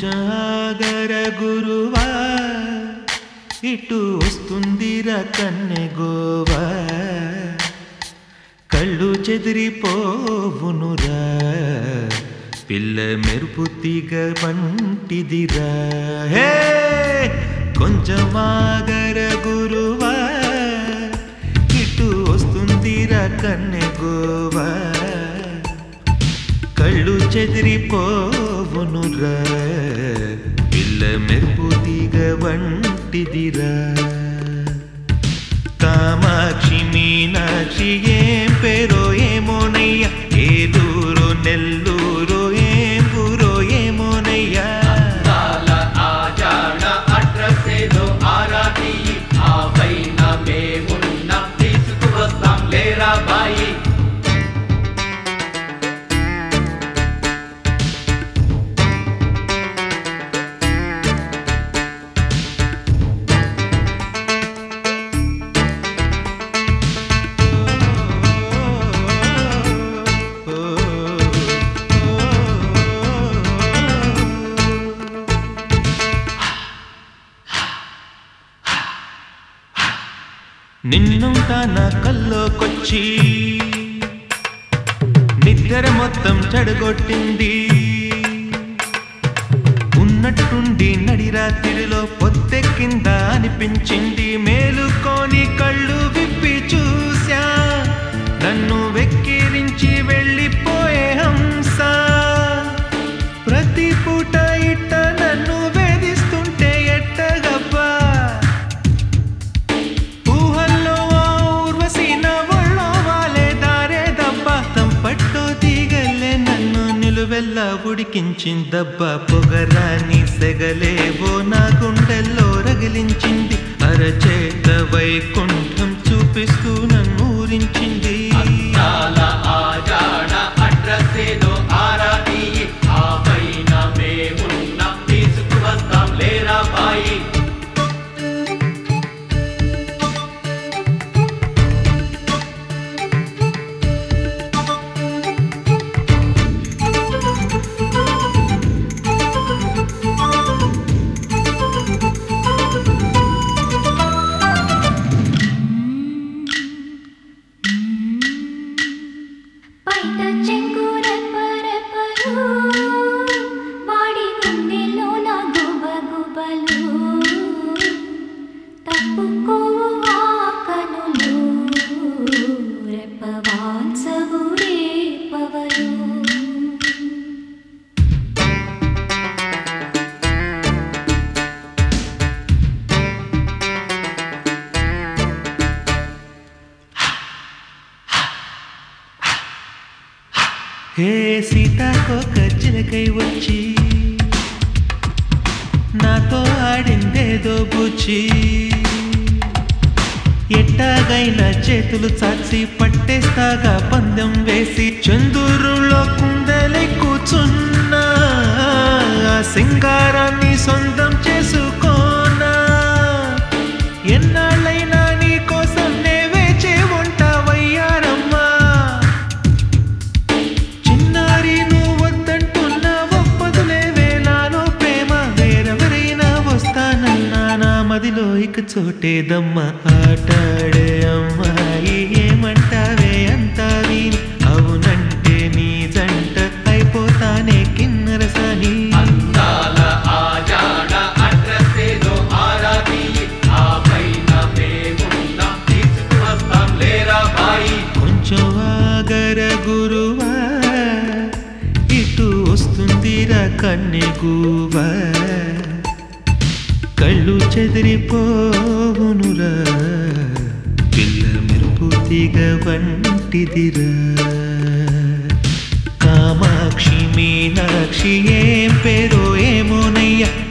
కొంచెం ఆగర గురువా ఇటు వస్తుందిరా కన్నె గోవా కళ్ళు చెదిరిపోవునురా పిల్ల మెరుపు తీగ వంటిదిరా హే కొంచెం ఆగర గురువా ఇటు వస్తుందిరా కన్నె గోవా కళ్ళు చెదిరిపోవునురా పిల్ల మెరుపు తీగ వంటిదిరా కామాక్షి మీనాక్షి ఏం పేరో ఏమోనయ్యా ఏలూరు నెల్లూరు ఏం ఊరో ఏమోనయ్యా కాల ఆజాడ అడ్రస్ ఏదో ఆరాటి ఆ పైన మేమున్న తీసుకువస్తాం లేరా బాయి నిన్నుంట నా కల్లోకొచ్చి నిద్ర మొత్తం చెడగొట్టింది ఉన్నట్టుండి నడిరాత్రిలో పొత్తెక్కింద అనిపించింది మేలుకొని కళ్ళు విప్పి చూశా నన్ను వెక్కిరించి వెళ్ళిపోయే హంస ప్రతి పూట ఇట్ట నన్ను వేధిస్తుంటే ఎట్టగబ్బా ఊహల్లో ఆ ఊర్వశి నా ఒళ్ళో వాలే దారే దబ్బ తంపట్టో తీగలే నన్ను నిలువెల్లా ఉడికించిందబ్బ పొగరాని సెగలేవో నా గుండెల్లో రగిలించింది అరచేత వైకుంఠం చూపిస్తూ నన్ను ఊరించింది కాల ఆజాడ అడ్రస్ ఏదో ఆరాటి ఆ పైన మేమున్న తీసుకువస్తాం లేరా బాయి బయట చెంగురెప్పరెప్పలు, వాడి గుండెల్లో నా గుబగుబలు. తప్పుకోవు ఆ కనులు, రెప్పవాల్సవు రేపవలు. హే సీతాకోక చిలకై వచ్చి నాతో ఆడిందేదో బుచ్చి ఎట్టాగైనా చేతులు చాచి పట్టేస్తాగా పందెం వేసి చందూరులో కుందలై కూర్చున్నా ఆ సింగారాన్ని సొంతం చేసుకోనా ఎన్నాళ్ళైనా నీ కోసం నే వేచే ఉంటావయ్యారమ్మా చిన్నారి నువ్వు వద్దంటున్నా ఒప్పదులే వేలాలో ప్రేమ వేరెవరైనా వస్తానన్నా నా మదిలో ఇక చోటేదమ్మా ఆటాడే అమ్మాయి ఏమంటావే అంతా విని అవునంటే నీ జంట అయిపోతానే కిన్నరసాని అందాల ఆజాడ అడ్రస్ ఏదో ఆరాటి ఆ పైన మేమున్న తీసుకువస్తాం లేరా బాయి కొంచెం ఆగర గురువా ఇటు వస్తుందిరా కన్నెగువా కళ్ళు చెదిరిపోవునురా పిల్ల మెరుపు తీగ వంటిదిరా కామాక్షి మీనాక్షి ఏం పేరో ఏమోనయ్యా